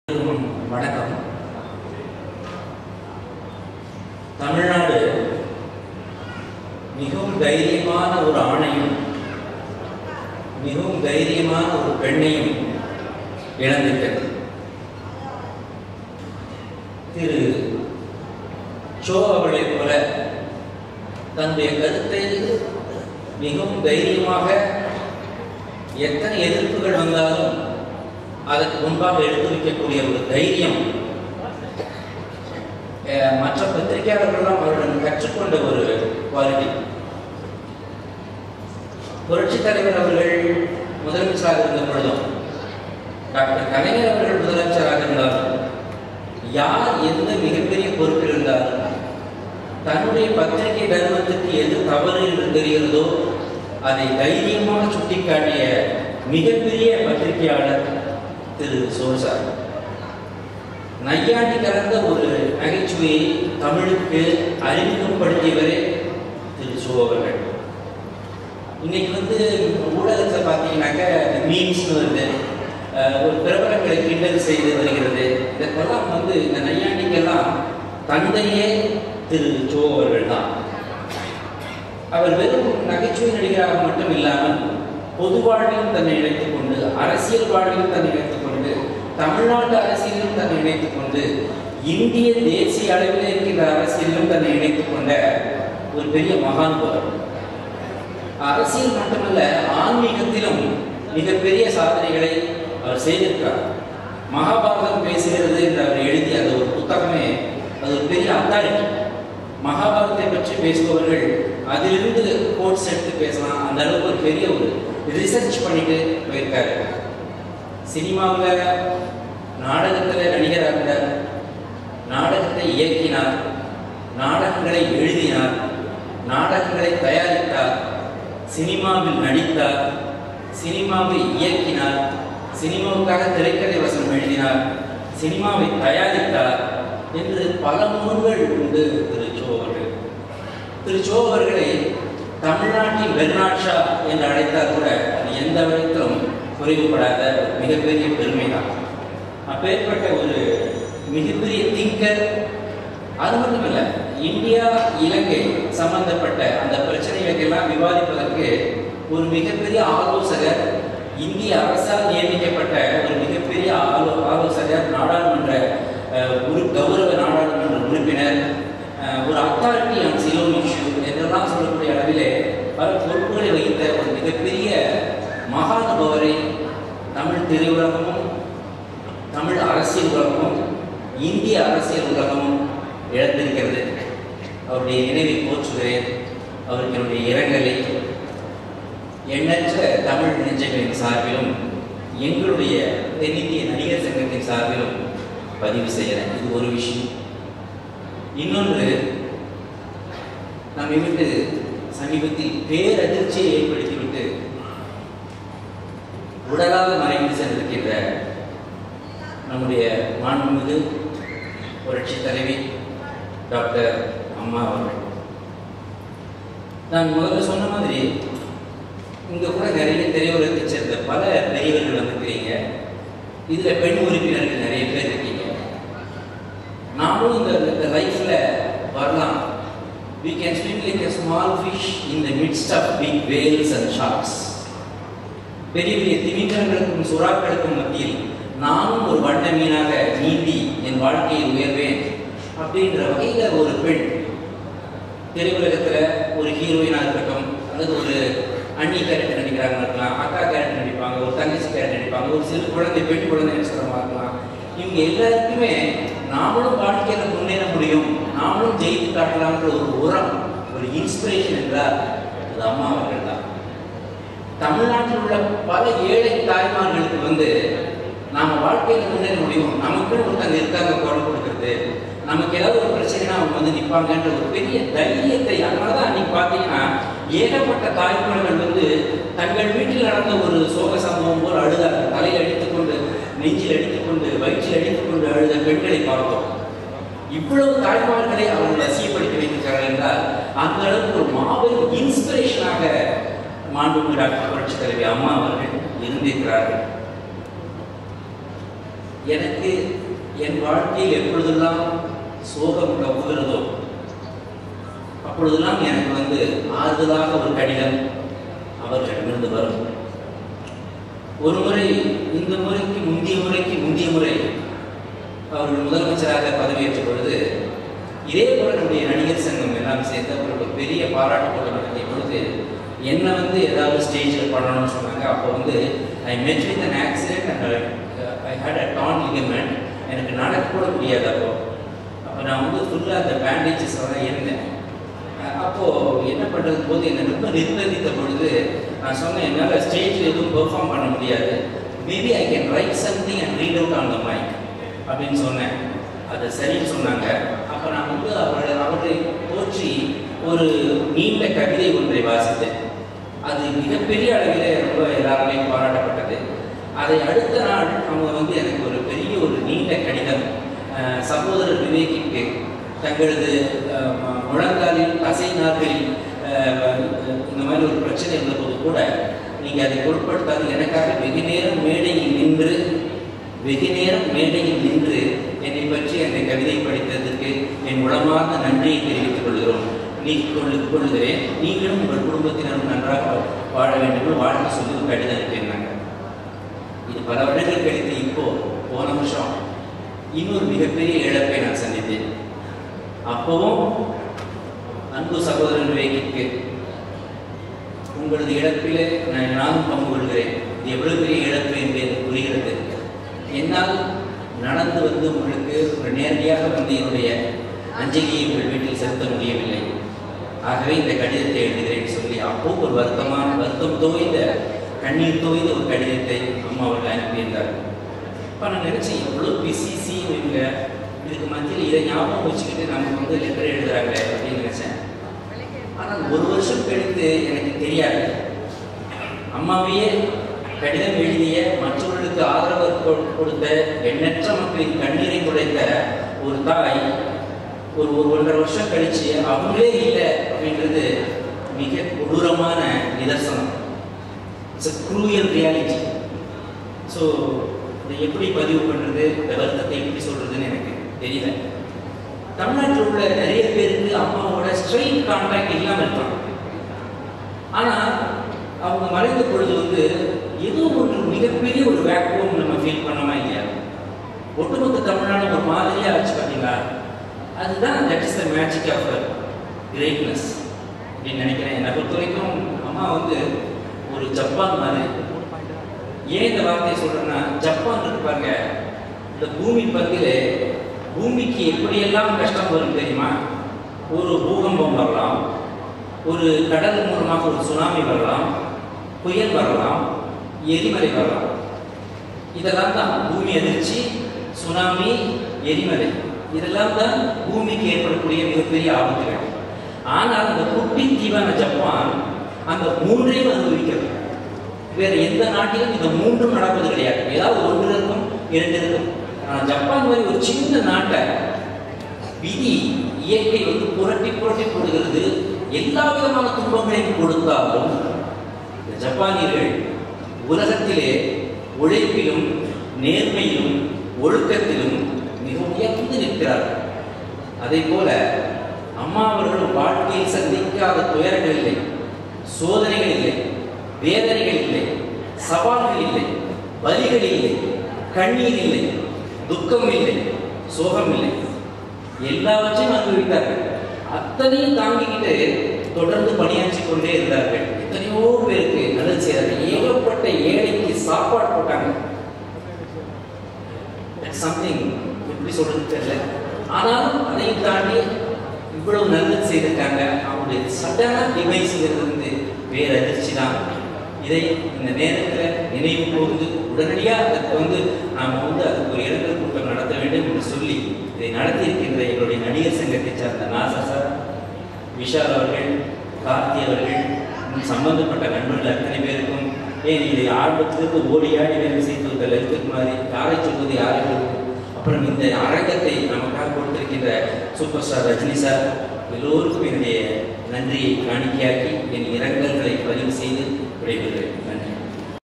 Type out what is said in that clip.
அனைவருக்கும் வணக்கம் தமிழ்நாடு மிகவும் தைரியமான ஒரு ஆணையும் மிகவும் தைரியமான ஒரு பெண்ணையும் இழந்திருக்கிறது திரு சோ அவர்களைப் போல தன்னுடைய கருத்தை மிகவும் தைரியமாக எத்தனை எதிர்ப்புகள் வந்தாலும் அதற்கு முன்பாக எடுத்து வைக்கக்கூடிய ஒரு தைரியம் அஹ், மற்ற பத்திரிகையாளர்கள்லாம் அவரிடம் கற்றுக்கொண்ட ஒரு குவாலிட்டி புரட்சித் தலைவர் அவர்கள் முதலமைச்சராக இருந்த பொழுதும் டாக்டர் கலைஞர் அவர்கள் முதலமைச்சராக இருந்தாலும் யார் எந்த மிகப்பெரிய பொறுப்பில் இருந்தாலும் தன்னுடைய பத்திரிகை தர்மத்துக்கு எது தவறு என்று தெரிகிறதோ அதை தைரியமாக சுட்டிக்காட்டிய மிகப்பெரிய பத்திரிகையாளர் திரு சோசார் நையாண்டி கலந்த ஒரு நகைச்சுவையை தமிழுக்கு அறிமுகப்படுத்தியவரே திரு சோ அவர்கள் இன்னைக்கு வந்து ஊடகத்தை பார்த்தீங்கன்னாக்க மீம்ஸ்னு வருது அஹ் ஒரு பிரபலங்களை கிண்டல் செய்து வருகிறது இதற்கெல்லாம் வந்து இந்த நையாண்டிக்கெல்லாம் தந்தையே திரு சோ அவர்கள் தான் அவர் வெறும் நகைச்சுவை நடிகராக மட்டும் இல்லாமல் பொது வாழ்விலும் தன்னை இணைத்துக் கொண்டு அரசியல் வாழ்விலும் தன்னை இணைத்துக் கொண்டு தமிழ்நாட்டு அரசியலிலும் தன்னை இணைத்துக் கொண்டு இந்திய தேசிய அளவில் இருக்கின்ற அரசியலிலும் தன்னை இணைத்துக் கொண்ட ஒரு பெரிய மகானுபவர் அரசியல் மட்டுமல்ல ஆன்மீகத்திலும் மிகப்பெரிய சாதனைகளை அவர் செய்திருக்கிறார் மகாபாரதம் பேசுகிறது என்று அவர் எழுதிய அந்த ஒரு புத்தகமே அது ஒரு பெரிய அத்தாரிட்டி மகாபாரதத்தை பற்றி பேசுபவர்கள் அதிலிருந்து கோட்ஸ் எடுத்து பேசலாம் அந்த அளவுக்கு ஒரு பெரிய ஒரு ரிசர்ச் பண்ணிட்டு போயிருக்காரு சினிமாவில் நாடகத்தில் நடிகராக இருந்தார் நாடகத்தை இயக்கினார் நாடகங்களை எழுதினார் நாடகங்களை தயாரித்தார் சினிமாவில் நடித்தார் சினிமாவை இயக்கினார் சினிமாவுக்காக திரைக்கதை வசனம் எழுதினார் சினிமாவை தயாரித்தார் என்று பல நூல்கள் உண்டு திரு சோ அவர்கள் திரு சோ அவர்களை தமிழ்நாட்டின் பெர்னாட்ஷா என்று அழைத்தால் கூட அது எந்த விதத்திலும் குறைவுபடாத ஒரு மிகப்பெரிய பெருமைதான் அப்பேற்பட்ட ஒரு மிகப்பெரிய திங்கர் அது மட்டும் இல்லை இந்தியா இலங்கை சம்பந்தப்பட்ட அந்த பிரச்சனைகளுக்கெல்லாம் விவாதிப்பதற்கு ஒரு மிகப்பெரிய ஆலோசகர் இந்திய அரசால் நியமிக்கப்பட்ட ஒரு மிகப்பெரிய ஆலோ ஆலோசகர் நாடாளுமன்ற அஹ், ஒரு கௌரவ நாடாளுமன்ற உறுப்பினர் அஹ், ஒரு அத்தாரிட்டி ஆன் சிலோன் இஷ்யூ என்றெல்லாம் சொல்லக்கூடிய அளவிலே பல பொறுப்புகளை வகித்த ஒரு மிகப்பெரிய மகானுபவரை தமிழ் திரையுலகமும் தமிழ் அரசியல் உலகமும் இந்திய அரசியல் உலகமும் இழந்திருக்கிறது அவருடைய நினைவை போற்றுகிறேன் அவருக்கு என்னுடைய இரங்கலை எண்ணற்ற தமிழ் நெஞ்சங்களின் சார்பிலும் எங்களுடைய தென்னிந்திய நடிகர் சங்கத்தின் சார்பிலும் பதிவு செய்கிறேன் இது ஒரு விஷயம் இன்னொன்று நம்மை விட்டு சமீபத்தில் பேரதிர்ச்சியை ஏற்படுத்திவிட்டு உடலாக மறைந்து சென்றிருக்கின்ற நம்முடைய மாண்புமிகு புரட்சி தலைவி டாக்டர் அம்மா அவர்கள் நான் முதல்ல சொன்ன மாதிரி இங்க கூட நிறைய திரையுலகத்தை சேர்ந்த பல பெரியவர்கள் வந்திருக்கிறீங்க இதுல பெண் உறுப்பினர்கள் நிறைய பேர் இருக்கீங்க நாமும் இந்த இந்த லைஃப்ல வரலாம் we can swim like a small fish in the midst of big whales and sharks பெரிய பெரிய திமிங்கலங்களுக்கும் சுறாக்களுக்கும் மத்தியில் நானும் ஒரு வண்ண மீனாக நீந்தி என் வாழ்க்கையை உயர்வேன் அப்படின்ற வகையில ஒரு பெண் திரையுலகத்துல ஒரு ஹீரோயினா இருக்கட்டும் அல்லது ஒரு அண்ணி கேரக்டர் நடிக்கிறாங்க இருக்கலாம் அக்கா கேரக்டர் நடிப்பாங்க ஒரு தங்கச்சி கேரக்டர் நடிப்பாங்க ஒரு சிறு குழந்தை பெண் குழந்தை நட்சத்திரமா இருக்கலாம் இவங்க எல்லாருக்குமே நாமளும் வாழ்க்கையில முன்னேற முடியும் நாமளும் ஜெயித்து காட்டலாம்ன்ற ஒரு உரம் ஒரு இன்ஸ்பிரேஷன் என்றால் அது அம்மா அவர்கள் தான் தமிழ்நாட்டில் உள்ள பல ஏழை தாய்மார்களுக்கு வந்து நாம வாழ்க்கையில முன்னேற முடியும் நமக்குன்னு ஒருத்தங்க இருக்காங்க குரல் கொடுக்கறது நமக்கு ஏதாவது ஒரு பிரச்சனைனா அவங்க வந்து நிற்பாங்கன்ற ஒரு பெரிய தைரியத்தை அதனால தான் அன்னைக்கு பார்த்தீங்கன்னா ஏகப்பட்ட தாய்மார்கள் வந்து தங்கள் வீட்டில் நடந்த ஒரு சோக சம்பவம் போல் அழுதாங்க தலையில் அடித்துக்கொண்டு நெஞ்சில் அடித்துக்கொண்டு வயிற்றில் அடித்துக்கொண்டு அழுத பெண்களை பார்த்தோம் இவ்வளவு தாய்மார்களை அவர்கள் ரசியப்படுத்தி வைத்திருக்கிறார்கள் என்றால் அந்த அளவுக்கு ஒரு மாபெரும் இன்ஸ்பிரேஷனாக மாண்புமிகு டாக்டர் புரட்சி தலைவி அம்மா அவர்கள் இருந்திருக்கிறார்கள் எனக்கு என் வாழ்க்கையில் எப்பொழுதெல்லாம் சோகம் கவுகிறதோ அப்பொழுதெல்லாம் எனக்கு வந்து ஆறுதலாக ஒரு கடிதம் அவர்களிடமிருந்து வரும் ஒரு முறை இந்த முறைக்கு முந்தைய முறைக்கு முந்தைய முறை அவர்கள் முதலமைச்சராக பதவியேற்ற பொழுது இதே போல நம்முடைய நடிகர் சங்கம் எல்லாம் சேர்ந்து அவர்கள் ஒரு பெரிய பாராட்டு கூட்டம் நடத்திய பொழுது என்ன வந்து ஏதாவது ஸ்டேஜில் பண்ணணும்னு சொன்னாங்க அப்போ வந்து I met with an accident and I had a torn ligament எனக்கு நடக்கூட முடியாது அப்போ அப்போ நான் வந்து ஃபுல்லாக அந்த பேண்டேஜஸ் தான் இருந்தேன் அஹ் அப்போ என்ன பண்ணுறது போது என்னை ரொம்ப நிர்பந்தித்த பொழுது நான் சொன்னேன் என்னால் ஸ்டேஜில் எதுவும் பெர்ஃபார்ம் பண்ண முடியாது maybe I can write something and read out on the mic அப்படின்னு சொன்னேன் அது சரின்னு சொன்னாங்க அப்போ நான் வந்து அவர்களை அவர்களை போற்றி ஒரு நீண்ட கவிதை ஒன்றை வாசித்தேன் அது மிகப்பெரிய அளவில் ரொம்ப எல்லாராலையும் பாராட்டப்பட்டது அதை அடுத்த நாள் அவங்க வந்து எனக்கு ஒரு பெரிய ஒரு நீண்ட கடிதம் அஹ், சகோதரர் விவேகிக்கு தங்களது அஹ், ம- முழங்காலில் தசை நார்களில் அஹ், இந்த மாதிரி ஒரு பிரச்சனை இருந்தபோது கூட நீங்கள் அதை பொருட்படுத்தாது எனக்காக வெகு நேரம் மேடையில் நின்று வெகு நேரம் மேடையில் நின்று என்னை பற்றி அந்த கவிதை படித்ததற்கு என் உளமார்ந்த நன்றியை தெரிவித்துக் கொள்கிறோம் நீ கொள்ளு கொள்கிறேன் நீங்களும் உங்கள் குடும்பத்தினரும் நன்றாக வாழ வேண்டும் என்று வாழ்த்து சொல்லி ஒரு கடிதம் அனுப்பியிருந்தாங்க இது பல வருடங்கள் கழித்து இப்போ போன வருஷம் இன்னொரு மிகப்பெரிய இழப்பை நான் சந்தித்தேன் அப்பவும் அன்பு சகோதரன் விவேகிக்கு உங்களது இழப்பிலே நான் நானும் பங்கு கொள்கிறேன் இது எவ்வளவு பெரிய இழப்பு என்று எனக்கு புரிகிறது என்னால் நடந்து வந்து உங்களுக்கு ஒரு நேரடியாக வந்து என்னுடைய அஞ்சலியை உங்கள் வீட்டில் செலுத்த முடியவில்லை ஆகவே இந்த கடிதத்தை எழுதுகிறேன் சொல்லி அப்போ ஒரு வருத்தமான வருத்தம் தோய்ந்த கண்ணீர் தோய்ந்த ஒரு கடிதத்தை அம்மா அவர்கள் அனுப்பியிருந்தார் இப்போ நான் நினைச்சேன் எவ்வளோ பிசிசி இவங்க இதுக்கு மத்தியில் இதை ஞாபகம் வச்சுக்கிட்டு நமக்கு வந்து லெட்டர் எழுதுறாங்க அப்படின்னு நினைச்சேன் ஆனால் ஒரு வருஷம் கழித்து எனக்கு தெரியாது அம்மாவையே கடிதம் எழுதிய மற்றவர்களுக்கு ஆதரவு கொ- கொடுத்த எண்ணற்ற மக்களின் கண்ணீரை குடைத்த ஒரு தாய் ஒரு ஒரு ஒன்றரை வருஷம் கழிச்சு அவங்களே இல்லை அப்படின்றது மிக கொடூரமான நிதர்சனம் it's a cruel reality so இதை எப்படி பதிவு பண்ணுறது இந்த வருத்தத்தை எப்படி சொல்கிறதுன்னு எனக்கு தெரியல தமிழ்நாட்டில் உள்ள நிறைய பேருக்கு அம்மாவோட ஸ்ட்ரெயிட் கான்டாக்ட் இல்லாமல் இருக்கலாம் ஆனால் அவங்க மறைந்த பொழுது வந்து ஏதோ ஒன்று மிகப்பெரிய ஒரு வேக்குவம் நம்ம ஃபீல் பண்ணோமா இல்லையா ஒட்டுமொத்த தமிழ்நாடு ஒரு மாதிரியா ஆச்சு பார்த்தீங்களா அதுதான் that is the magic of greatness அப்படின்னு நினைக்கிறேன் என்னை பொறுத்த வரைக்கும் அம்மா வந்து ஒரு ஜப்பான் மாதிரி ஏன் இந்த வார்த்தையை சொல்றேன்னா ஜப்பான் இருக்கு பாருங்க இந்த பூமி பந்திலே பூமிக்கு எப்படியெல்லாம் கஷ்டம் வரும் தெரியுமா ஒரு பூகம்பம் வரலாம் ஒரு கடல் மூலமாக ஒரு சுனாமி வரலாம் புயல் வரலாம் எரிமலை வரலாம் இதெல்லாம் தான் பூமி அதிர்ச்சி சுனாமி எரிமலை இதெல்லாம் தான் பூமிக்கு ஏற்படக்கூடிய மிகப்பெரிய ஆபத்துகள் ஆனால் அந்த குட்டி தீவான ஜப்பான் அந்த மூன்றையும் அனுபவிக்கிறது வேற எந்த நாட்டிலும் இந்த மூன்றும் நடப்பது கிடையாது ஏதாவது ஒன்று இருக்கும் இரண்டு இருக்கும் ஆனால் ஜப்பான் மாதிரி ஒரு சின்ன நாட்டை விதி இயற்கை வந்து புரட்டி புரட்டி போடுகிறது எல்லா விதமான துன்பங்களையும் கொடுத்தாலும் இந்த ஜப்பானியர்கள் உலகத்திலே உழைப்பிலும் நேர்மையிலும் ஒழுக்கத்திலும் மிக உயர்ந்து நிற்கிறார்கள் அதே போல அம்மா அவர்கள் வாழ்க்கையில் சந்திக்காத துயரங்கள் இல்லை சோதனைகள் இல்லை வேதனைகள் இல்லை சவால்கள் இல்லை வலிகள் இல்லை கண்ணீர் இல்லை துக்கம் இல்லை சோகம் இல்லை எல்லாவற்றையும் அனுபவித்தார்கள் அத்தனையும் தாங்கிக்கிட்டு தொடர்ந்து பணியாற்றி கொண்டே இருந்தார்கள் எத்தனையோ பேருக்கு நல்லது செய்தார்கள் ஏகப்பட்ட ஏழைக்கு சாப்பாடு போட்டாங்க சம்திங் எப்படி சொல்றது தெரியல ஆனாலும் அதையும் தாண்டி இவ்வளவு நல்லது செய்திருக்காங்க அவங்களுடைய சடனா டிவைஸ்ங்கிறது வந்து வேற அதிர்ச்சி தான் இதை இந்த நேரத்தில் நினைவு கூர்ந்து உடனடியாக அதற்கு வந்து நாம் வந்து அதுக்கு ஒரு இரங்கல் கூட்டம் நடத்த வேண்டும் என்று சொல்லி இதை நடத்தியிருக்கின்ற எங்களுடைய நடிகர் சங்கத்தை சார்ந்த நாசா சார் விஷால் அவர்கள் கார்த்தி அவர்கள் இன்னும் சம்பந்தப்பட்ட நண்பர்கள் அத்தனை பேருக்கும் ஏன் இதை ஆரம்பத்திலிருந்து ஓடி ஆடி வேலை செய்து வந்த லலித் மாதிரி யாரை சொல்வது யாரை சொல்வது அப்புறம் இந்த அரங்கத்தை நமக்காக கொடுத்திருக்கின்ற சூப்பர் ஸ்டார் ரஜினி சார் எல்லோருக்கும் என்னுடைய நன்றியை காணிக்கையாக்கி என் இரங்கல்களை பதிவு செய்து விடைபெறுகிறேன் நன்றி